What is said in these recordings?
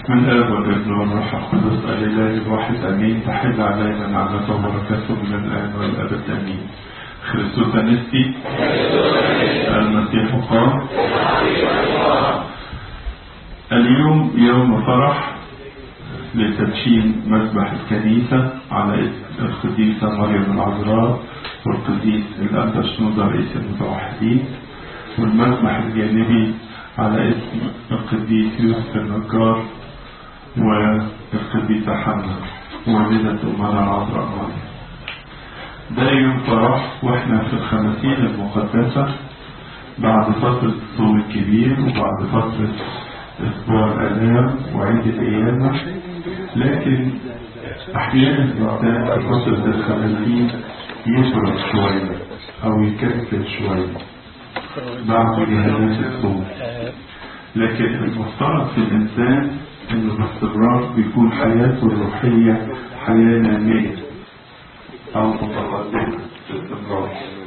من الاب والابن والروح القدس الاله الواحد امين تحل علينا نعمته وبركاته من الان والابد امين خريستوس انستي المسيح قام اليوم يوم فرح لتدشين مسبح الكنيسة على اسم القديسة مريم العذراء والقديس الأنبا شنودة رئيس المتوحدين والمسبح الجانبي على اسم القديس يوسف النجار والقديسة حنا والدة أمنا العذراء مريم ده يوم فرح واحنا في الخمسين المقدسة بعد فترة الصوم الكبير وبعد فترة أسبوع الآلام وعيد القيامة لكن أحيانا الإنسان في فترة الخمسين يبرد شوية أو يكسل شوية بعد جهازات الصوم لكن المفترض في الإنسان إنه باستمرار بيكون حياته الروحية حياة نامية أو متقدمة باستمرار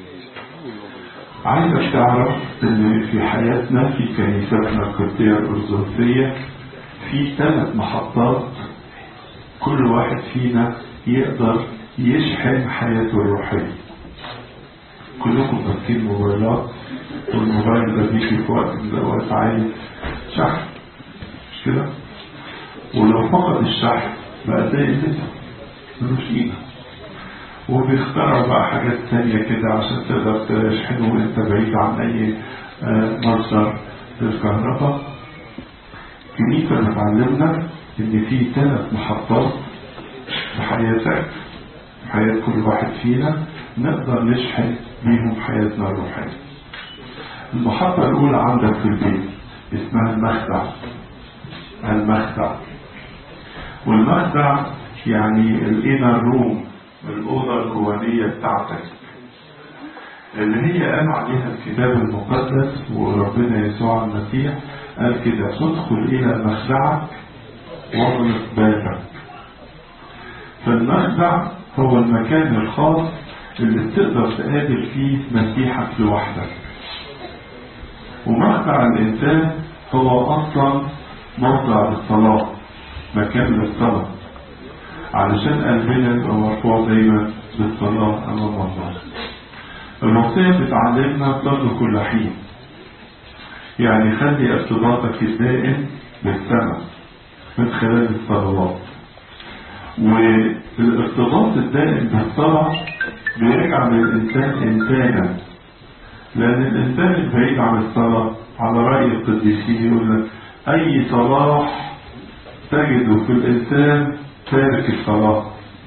عايزك تعرف ان في حياتنا في كنيستنا القبطية الأرثوذكسية في ثلاث محطات كل واحد فينا يقدر يشحن حياته الروحية كلكم ماسكين موبايلات والموبايل ده بيجي في وقت من الأوقات عايز شحن مش كده؟ ولو فقد الشحن بقى زي الزفت ملوش قيمة وبيخترعوا بقى حاجات تانية كده عشان تقدر تشحنه وانت بعيد عن اي مصدر للكهرباء الكنيسة بتعلمنا ان في ثلاث محطات في حياتك في حياة كل واحد فينا نقدر نشحن بيهم حياتنا الروحية المحطة الأولى عندك في البيت اسمها المخدع المخدع والمخدع يعني الانر روم الأوضة الجوانية بتاعتك اللي هي قال عليها الكتاب المقدس وربنا يسوع المسيح قال كده تدخل إلى مخدعك واغلق بابك فالمخدع هو المكان الخاص اللي تقدر تقابل فيه مسيحك لوحدك ومخدع الإنسان هو أصلا موضع للصلاة مكان للصلاة علشان قلبنا يبقى مرفوع دايما بالصلاة أمام الله. الوصية بتعلمنا صلوا كل حين. يعني خلي ارتباطك الدائم بالسماء من خلال الصلوات. والارتباط الدائم بالصلاة بيجعل الإنسان إنسانا. لأن الإنسان البعيد عن الصلاة على رأي القديسين يقول لك أي صلاح تجده في الإنسان تارك الصلاة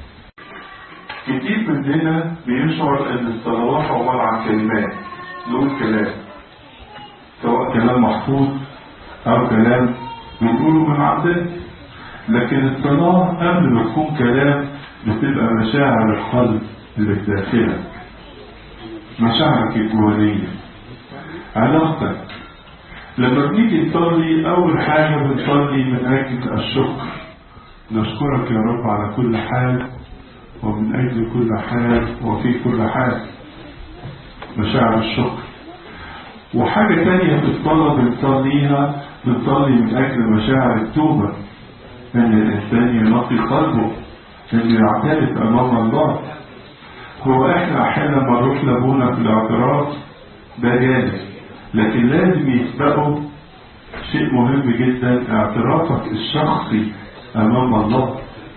كتير مننا بيشعر ان الصلوات عبارة عن كلمات نقول كلام سواء كلام محفوظ او كلام بنقوله من عندنا لكن الصلاة قبل ما تكون كلام بتبقى مشاعر القلب اللي في داخلك مشاعرك الجوانية علاقتك لما بنيجي نصلي أول حاجة بنصلي من أجل الشكر نشكرك يا رب على كل حال ومن أجل كل حال وفي كل حال مشاعر الشكر وحاجة تانية في الصلاة بنصليها بنصلي من أجل مشاعر التوبة أن الإنسان ينقي قلبه أن يعترف أمام الله هو إحنا أحيانا ما نروح لأبونا في الاعتراف ده جانب لكن لازم يسبقه شيء مهم جدا اعترافك الشخصي أمام الله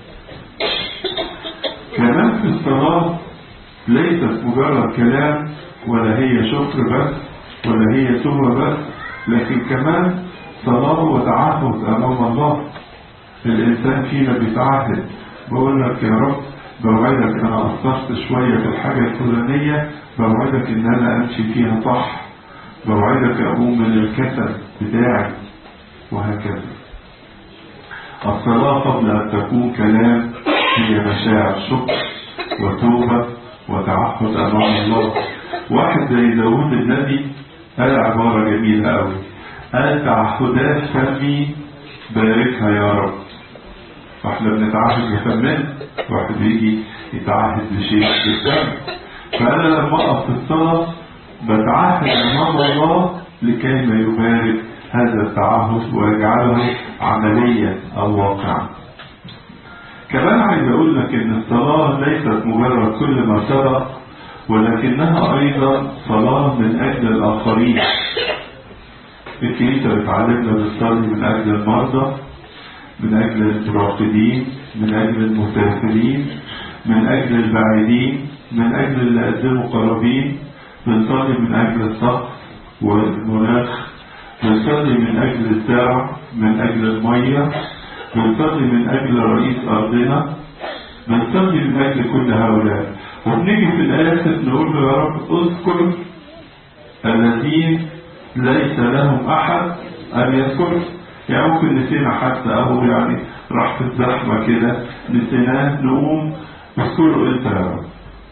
كمان في الصلاة ليست مجرد كلام ولا هي شكر بس ولا هي توبة بس لكن كمان صلاة وتعهد أمام الله الإنسان فينا بيتعهد بقول لك يا رب بوعدك أنا قصرت شوية في الحاجة الفلانية بوعدك إن أنا أمشي فيها صح بوعدك أقوم من الكسل بتاعي وهكذا الصلاة قبل أن تكون كلام هي مشاعر شكر وتوبة وتعهد أمام الله واحد زي داود النبي قال عبارة جميلة أوي قال تعهدات فمي باركها يا رب واحنا بنتعهد بفمنا واحد يجي يتعهد بشيء بالدم فأنا لما أقف في الصلاة بتعهد أمام الله لكي ما يبارك هذا التعهد ويجعله عمليا أو واقعا كمان عايز أقول لك إن الصلاة ليست مجرد كل ما سبق ولكنها أيضا صلاة من أجل الآخرين الكنيسة بتعلمنا بالصلي من أجل المرضى من أجل الراقدين من أجل المسافرين من أجل البعيدين من أجل اللي قدموا قرابين بنصلي من أجل السقف والمناخ بنصلي من أجل الزرع من أجل المية بنصلي من أجل رئيس أرضنا بنصلي من أجل كل هؤلاء وبنيجي في الآخر نقول له يا رب اذكر الذين ليس لهم أحد أن يذكر يعني ممكن نسينا حتى أهو يعني راح في الزحمة كده نسيناه نقوم اذكره أنت يا رب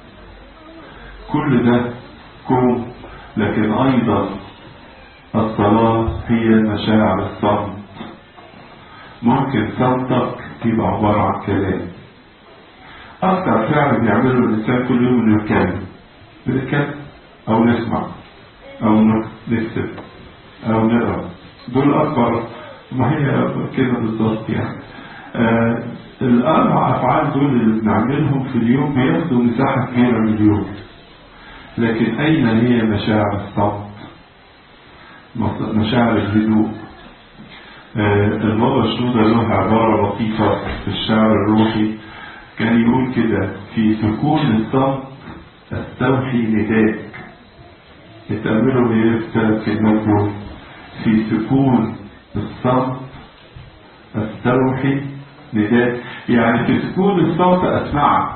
كل ده كوم لكن أيضا الصلاة هي مشاعر الصمت ممكن صمتك يبقى عبارة عن كلام أكثر فعل بيعمله الإنسان كل يوم إنه يتكلم بنتكلم أو نسمع أو نكتب أو نقرأ دول أكبر ما هي كده بالظبط يعني آه الأربع أفعال دول اللي بنعملهم في اليوم بياخدوا مساحة كبيرة من اليوم لكن أين هي مشاعر الصمت مشاعر الهدوء آه البابا شنودة له عبارة لطيفة في الشعر الروحي كان يقول كده في سكون الصمت استوحي نداك يتأملوا ايه في ثلاث كلمات دول في سكون الصمت استوحي نداك يعني في سكون الصوت اسمعك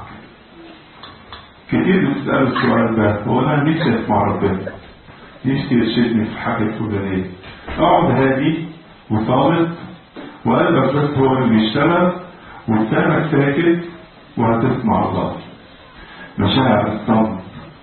كتير بتسألوا السؤال ده هو انا نفسي اسمع ربنا نفسي يرشدني في حاجة فلانية اقعد هادي وصامت وقلبك بس هو اللي بيشتغل ولسانك ساكت وهتسمع الله مشاعر الصمت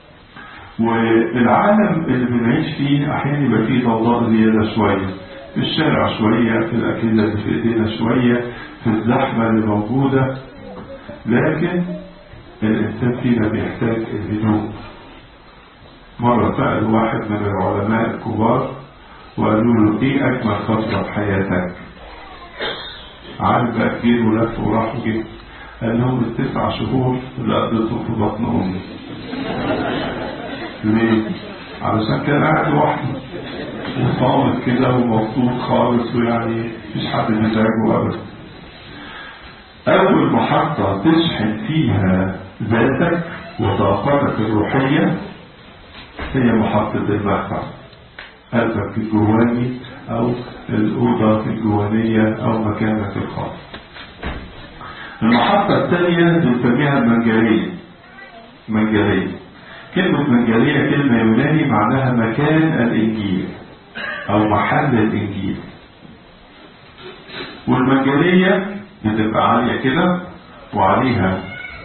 والعالم اللي بنعيش فيه احيانا يبقى فيه ضوضاء زياده شويه في الشارع شويه في الاكله اللي في ايدينا شويه في الزحمه اللي موجوده لكن الانسان فينا بيحتاج الهدوء مره سال واحد من العلماء الكبار وقالوا له ايه اجمل فتره في حياتك عارف بقى كبير ولف وراح وجه قال لهم التسع شهور اللي قضيتهم في بطن امي ليه؟ علشان كان قاعد لوحده وصامت كده ومبسوط خالص ويعني مفيش حد بيزعجه ابدا. أول محطة تشحن فيها ذاتك وطاقتك الروحية هي محطة المخفى قلبك الجواني أو الأوضة الجوانية أو مكانك الخاص. المحطة الثانية بنسميها المنجلية. منجلية. كلمة منجلية كلمة يوناني معناها مكان الإنجيل أو محل الإنجيل والمنجلية بتبقى عالية كده وعليها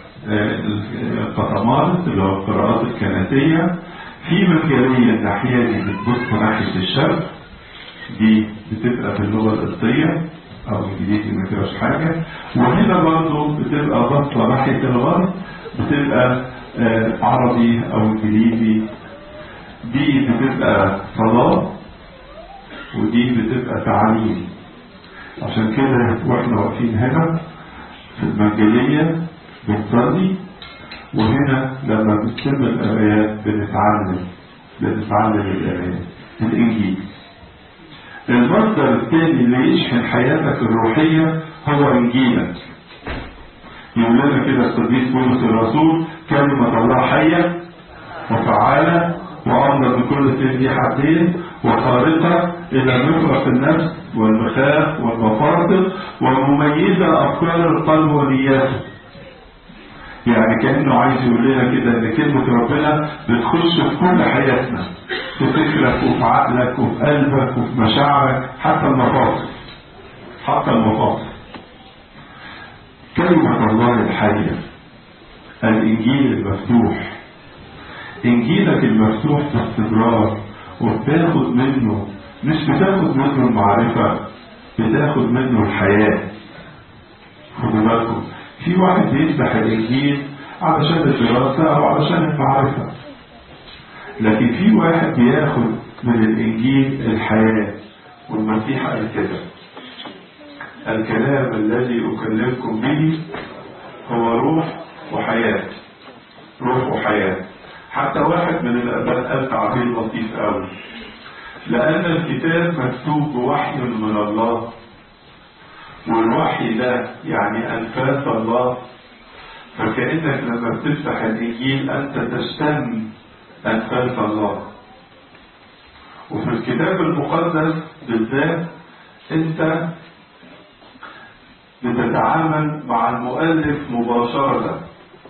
القطمات اللي هو القراءات الكنسية في منجلية الناحية دي بتبص ناحية الشرق دي بتبقى باللغة القبطية أو الإنجليزي ما فيهاش حاجة وهنا برضه بتبقى باصة ناحية الغرب بتبقى عربي او انجليزي دي بتبقى صلاة ودي بتبقى تعليم عشان كده واحنا واقفين هنا في المنجلية بنصلي وهنا لما بنتم القرايات بنتعلم بنتعلم القرايات الانجيل المصدر الثاني اللي يشحن حياتك الروحية هو انجيلك يقول لنا كده القديس بولس الرسول كلمة الله حية وفعالة وأمر بكل سيف حدين وخارقة إلى مفرق النفس والمخاخ والمفاصل ومميزة أفكار القلب ونياته يعني كأنه عايز يقول لنا كده إن كلمة ربنا بتخش في كل حياتنا في فكرك وفي عقلك وفي قلبك وفي مشاعرك حتى المفاصل حتى المفاصل كلمة الله الحية الإنجيل المفتوح إنجيلك المفتوح باستمرار وبتاخد منه مش بتاخد منه المعرفة بتاخد منه الحياة خدوا بالكم في واحد بيفتح الإنجيل علشان الدراسة أو علشان المعرفة لكن في واحد بياخد من الإنجيل الحياة والمسيح قال كده الكلام الذي أكلمكم به هو روح وحياة روح وحياة حتى واحد من الآباء قال تعبير لطيف قوي لأن الكتاب مكتوب بوحي من الله والوحي ده يعني أنفاس الله فكأنك لما بتفتح الإنجيل أنت تشتم أنفاس الله وفي الكتاب المقدس بالذات أنت بتتعامل مع المؤلف مباشرة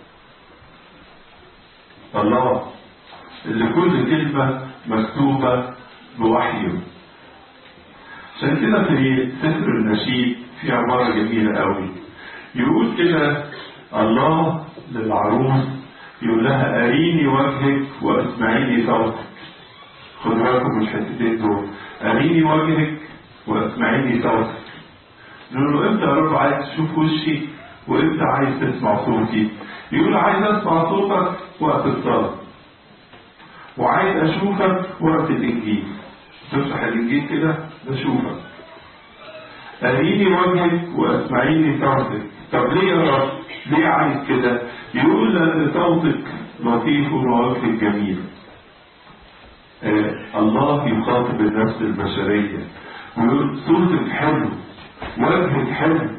الله اللي كل كلمة مكتوبة بوحيه عشان كده في سفر النشيد في عبارة جميلة قوي يقول كده الله للعروس يقول لها أريني وجهك واسمعيني صوتك خد بالكم من الحتتين دول أريني وجهك واسمعيني صوتك نقول له امتى يا رب عايز تشوف وشي وامتى عايز تسمع صوتي يقول عايز اسمع صوتك وقت الصلاة وعايز اشوفك وقت الانجيل تفتح الانجيل كده بشوفك أريني وجهك واسمعيني صوتك طب ليه يا رب ليه عايز كده يقول لأن صوتك لطيف ووجهك جميل آه الله يخاطب النفس البشرية ويقول صوتك حلو وجهك حلو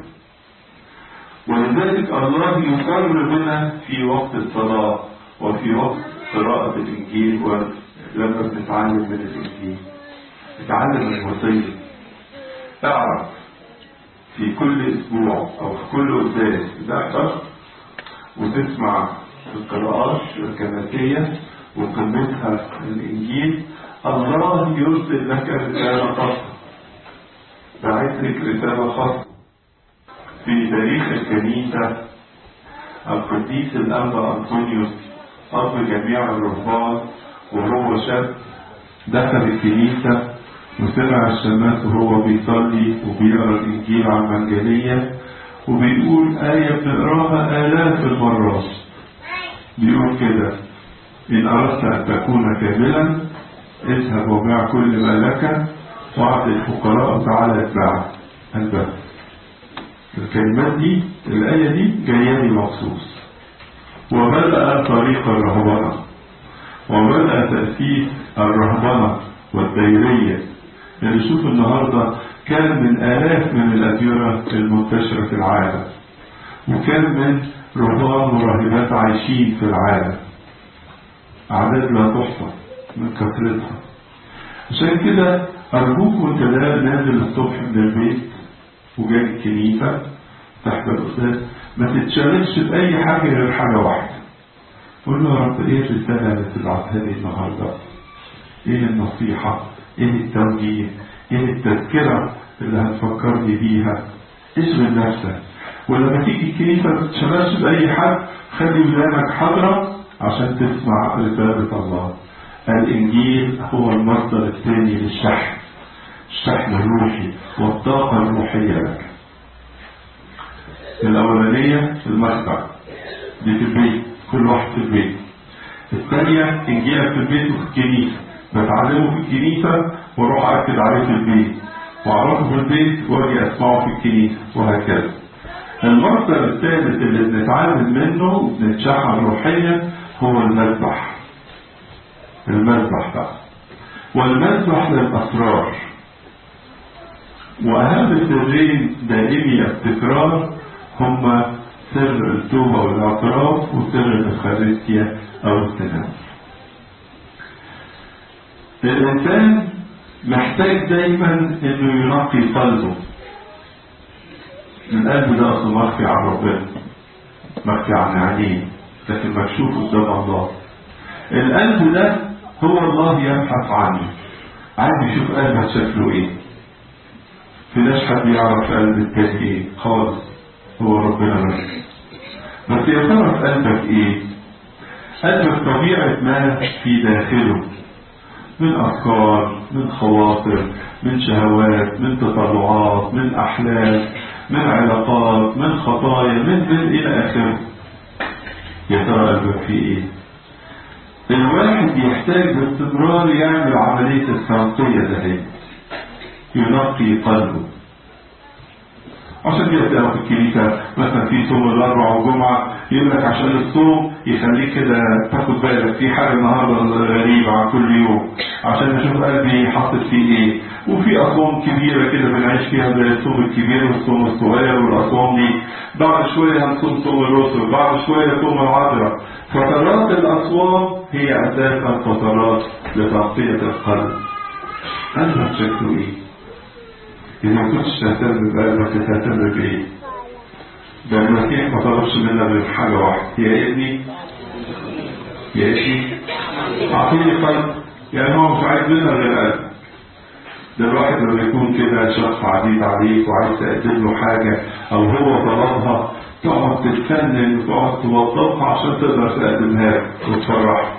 ولذلك الله يقر بنا في وقت الصلاة وفي وقت قراءة الإنجيل ولما بنتعلم من الإنجيل اتعلم الوصية اعرف في كل أسبوع أو في كل قداس تحضر وتسمع القراءات الكنسية وقمتها الإنجيل الله يرسل لك رسالة خاصة بعت لك رسالة خاصة في تاريخ الكنيسة القديس الأنبا أنطونيوس أب جميع الرهبان وهو شاب دخل الكنيسة وسمع الشماس وهو بيصلي وبيقرا الإنجيل على المنجلية وبيقول آية بنقراها آلاف المرات بيقول كده إن أردت أن تكون كاملا اذهب وبيع كل ما لك وأعط الفقراء تعالى اتبعني البس الكلمات دي الآية دي جاية لي مخصوص وبدأ طريق الرهبنة وبدأ تأسيس الرهبنة والديرية اللي شوف النهاردة كان من آلاف من الأديرة المنتشرة في العالم وكان من رهبان وراهبات عايشين في العالم أعداد لا تحصى من كثرتها عشان كده أرجوك وأنت نازل الصبح من البيت وجاي الكنيسة تحت الأستاذ ما تتشغلش بأي حاجة غير حاجة واحدة قول له يا رب إيه الرسالة اللي تبعتها لي النهاردة؟ إيه النصيحة؟ إيه التوجيه؟ إيه التذكرة اللي هتفكرني بيها؟ اشغل نفسك ولما تيجي الكنيسة ما تتشغلش بأي حد خلي ودانك حاضرة عشان تسمع رسالة الله الإنجيل هو المصدر الثاني للشحن الشحن الروحي والطاقة الروحية لك الأولانية في المخبع دي في البيت كل واحد في البيت الثانية إنجيلك في البيت وفي الكنيسة بتعلمه في الكنيسة واروح أكد عليه في البيت وأعرفه في البيت وأجي أسمعه في الكنيسة وهكذا المصدر الثالث اللي بنتعلم منه وبنتشحن روحيا هو المذبح المذبح بقى والمذبح للأسرار وأهم سرين دائمي التكرار هما سر التوبة والاعتراف وسر الإفخارستيا أو التناول الإنسان محتاج دايما إنه ينقي قلبه القلب ده أصلا مخفي عن ربنا مخفي عن عينيه لكن مكشوف قدام الله القلب ده هو الله يبحث عنه عايز يشوف قلبك شكله ايه فيناش حد يعرف قلب التاني ايه خالص هو ربنا بس بس يا ترى في قلبك ايه قلبك طبيعة ما في داخله من أفكار من خواطر من شهوات من تطلعات من أحلام من علاقات من خطايا من من إلى آخره يا ترى قلبك فيه إيه؟ الواحد يحتاج باستمرار يعمل عملية التنقية ده ينقي قلبه عشان كده تلاقوا في الكنيسة مثلا في صوم الأربع والجمعة يقول لك عشان الصوم يخليك كده تاخد بالك في حاجة النهاردة غريبة عن كل يوم عشان أشوف قلبي حاطط فيه إيه وفي أصوام كبيرة كده بنعيش فيها زي الصوم الكبير والصوم الصغير والأصوام دي بعد شوية هنصوم صوم الرسل بعد شوية صوم العذراء فترات الأصوام هي أساسا فترات لتغطية القلب قلبك شكله إيه؟ إذا ما كنتش تهتم بقلبك تهتم بإيه؟ ده المسيح ما طلبش منا غير حاجة واحدة يا ابني يا ابني أعطيني قلب يعني هو مش عايز منا غير قلب ده الواحد لما يكون كده شخص عزيز عليك وعايز تقدم له حاجة أو هو طلبها تقعد تتفنن وتقعد توظفها عشان تقدر تقدمها له وتفرحه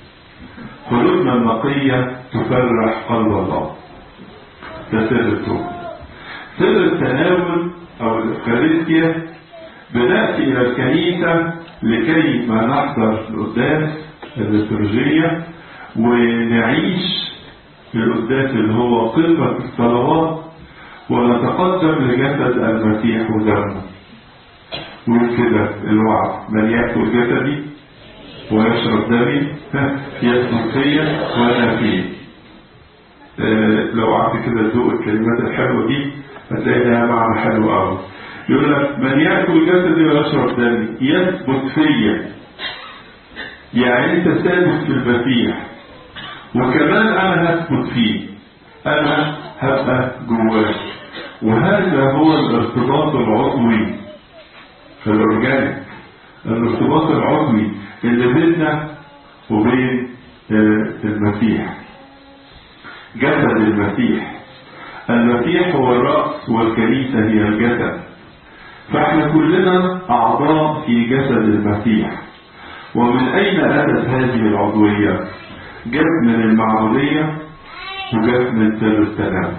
قلوبنا النقية تفرح قلب الله ده سر التوبة سر التناول أو الإفكارستيا بنأتي إلى الكنيسة لكي ما نحضر القداس الليتورجية ونعيش في القداس اللي هو قمة الصلوات ونتقدم لجسد المسيح ودمه ويقول كده الوعد من يأكل جسدي ويشرب دمي يسلك فيا وانا فيه آه لو قعدت كده تذوق الكلمات الحلوه دي هتلاقي لها معنى حلو قوي يقول لك من ياكل جسدي ويشرب دمي يثبت فيا يعني انت ثابت في المسيح وكمان انا هثبت فيه انا هبقى جواه وهذا هو الارتباط العضوي في الاورجانيك الارتباط العضوي اللي بيننا وبين المسيح جسد المسيح المسيح هو الرأس والكنيسة هي الجسد فاحنا كلنا أعضاء في جسد المسيح ومن أين أتت هذه العضوية؟ جت من المعمودية وجت من سر التناول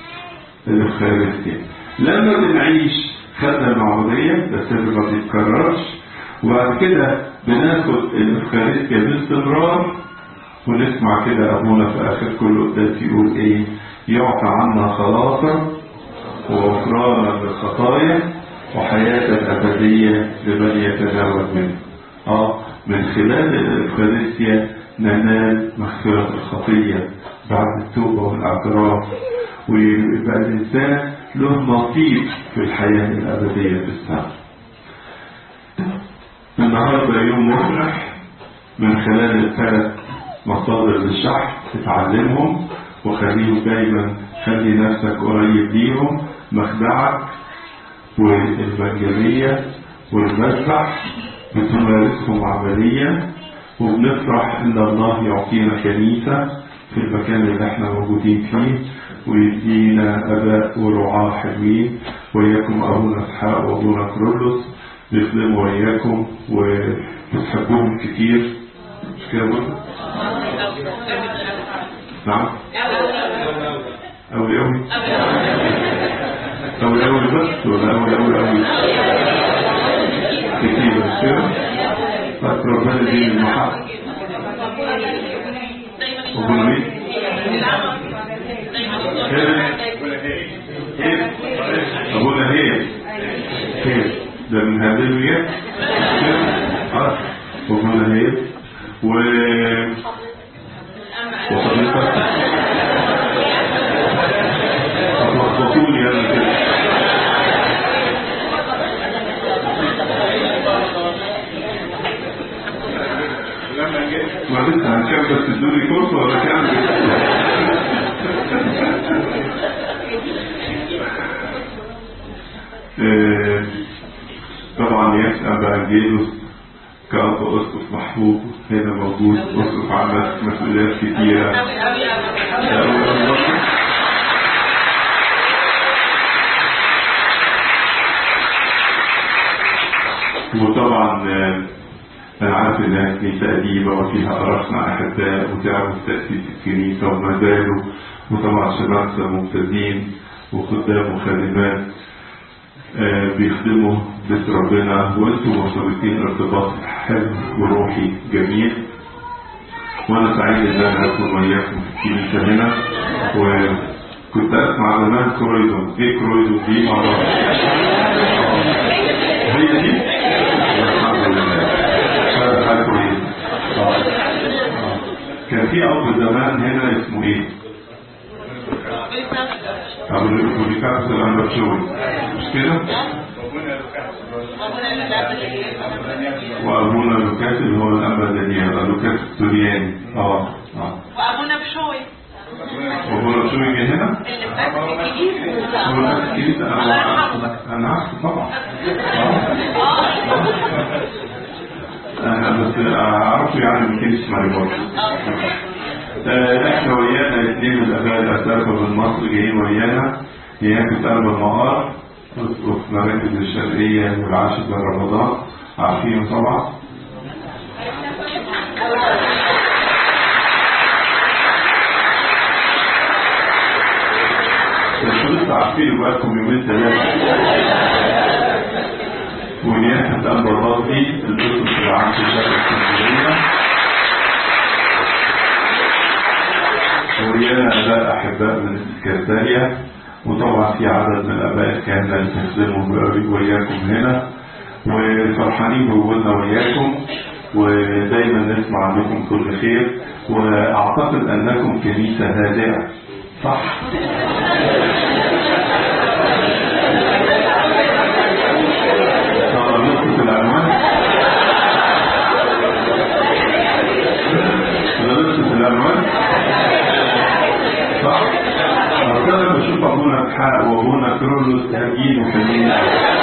الإفخارستيا لما بنعيش خدنا المعمودية ده سر ما بيتكررش وبعد كده بناخد الإفخارستيا باستمرار ونسمع كده أبونا في آخر كل قداس يقول إيه يعطى عنا خلاصا وغفرانا للخطايا وحياة أبدية لمن يتناول منه آه من خلال الإفخارستيا ننال مغفرة الخطية بعد التوبة والاعتراف ويبقى الإنسان له نصيب في الحياة الأبدية في السماء النهاردة يوم مفرح من خلال الثلاث مصادر للشحن تتعلمهم وخليهم دايما خلي نفسك قريب ليهم مخدعك والمجانية والمسبح بتمارسهم عمليا وبنفرح ان الله يعطينا كنيسة في المكان اللي احنا موجودين فيه ويدينا اباء ورعاة حلوين وياكم ابونا اسحاق وابونا كرولوس بيخدموا وياكم وبتحبوهم كتير مش كده برضه؟ نعم أولي أولي أولي أولي بس ولا أولي أولي أولي كتير مش كده؟ بس ربنا دي المحق وابونا مين؟ هير أبونا هير هير ده من هذه الويات اه وابونا هير و وصديقك هتلخبطوني انا كده ما لسه هنكمل بس تدوني فرصه ولا كام طبعا يسأل بأنجيلوس كأب أسقف محبوب هنا موجود أسقف عمل مسؤوليات كتيرة وطبعا أنا عارف إنها كنيسة قديمة وفيها أرسنا أحباء وتعبوا في تأسيس الكنيسة وما زالوا وطبعا شباب ممتازين وخدام وخادمات آه بيخدموا بيت ربنا وانتم مرتبطين ارتباط حلو وروحي جميل وانا سعيد ان انا اكون وياكم في الكنيسه هنا و كنت اسمع زمان كرويدون ايه كرويدون دي ما اعرفش هي دي الحمد لله هذا حاجه كويسه آه. آه. كان في اب زمان هنا اسمه ايه؟ ابو بوليكارس الامبرشوي مش كده؟ وابونا لوكاس اللي هو الانبا دانيال لوكاس السورياني اه اه وابونا بشوي وابونا بشوي جه هنا؟ اللي فات الجديد هو نفس الكنيسة الله انا يرحمه انا عارف طبعا انا بس اعرفه يعني من كنيسة ماري بورس احنا ويانا اثنين من الاباء الاساتذه من مصر جايين ويانا ياكل قلب النهار في مراكز الشرقية والعاشر من رمضان عارفين طبعا بس لسه عارفين بقالكم يومين ثلاثة ونياحة قلب الله دي القصص اللي عن الشرق الاسكندرية ويانا اباء احباء من السكرتارية وطبعا في عدد من الاباء الكهنة اللي تخدموا وياكم هنا وفرحانين بوجودنا وياكم ودايما نسمع عنكم كل خير واعتقد انكم كنيسة هادئة صح؟ طبعا نقطة العنوان نقطة العنوان صح؟ أصل أنا بشوف أبونا إسحاق وأبونا كرولوس هاجين وحلوين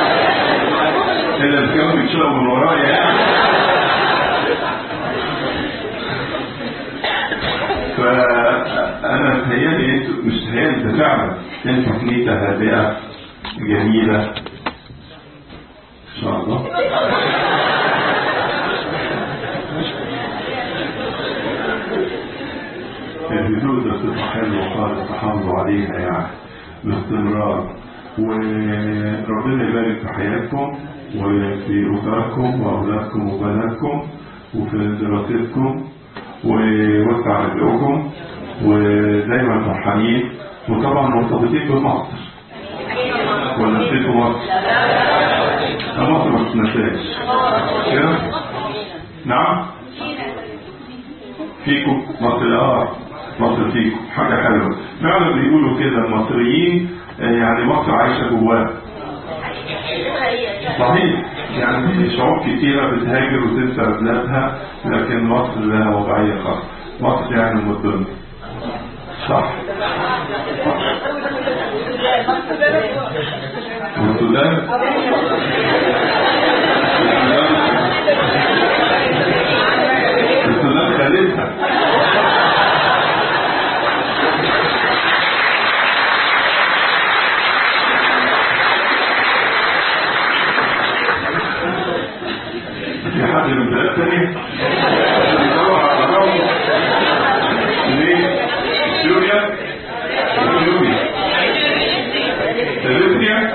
إلا الكلام بيتشرب من ورايا يعني فأنا تهيألي أنتوا مش تهيألي ده فعلا أنتوا كنيسة هادئة جميلة إن شاء الله الهدوء ده صفة حلوة خالص تحافظوا عليها يعني باستمرار وربنا يبارك في حياتكم وفي أسركم وأولادكم وبناتكم وفي دراستكم ويوسع رزقكم ودايما فرحانين وطبعا مرتبطين بمصر ولا نسيتوا مصر؟ لا مصر ما تتنساش كده؟ نعم؟ فيكم مصر اه مصر فيكم حاجة حلوة فعلا بيقولوا كده المصريين آه، يعني مصر عايشة جواها صحيح يعني في شعوب كتيرة بتهاجر وتنسى بلادها لكن مصر لها وضعية خاصة مصر يعني ام الدنيا صح والسودان السودان خالتها في حد من بلاد تانية بيدور على تضامن ليه؟ سوريا سوريا ليبيا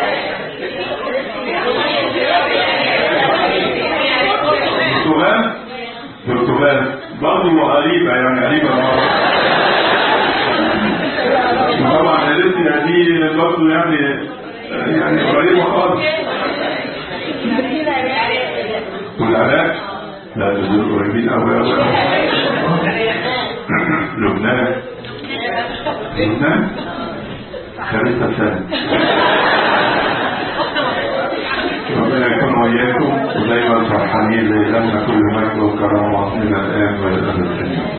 البرتغال البرتغال برضه قريبة يعني قريبة مرة طبعا ليبيا دي برضه يعني يعني قريبة خالص والعراق لا دول قريبين أوي أوي أوي لبنان لبنان خمسة سنة ربنا يكون وياكم ودايما فرحانين لله كل مجد وكرامة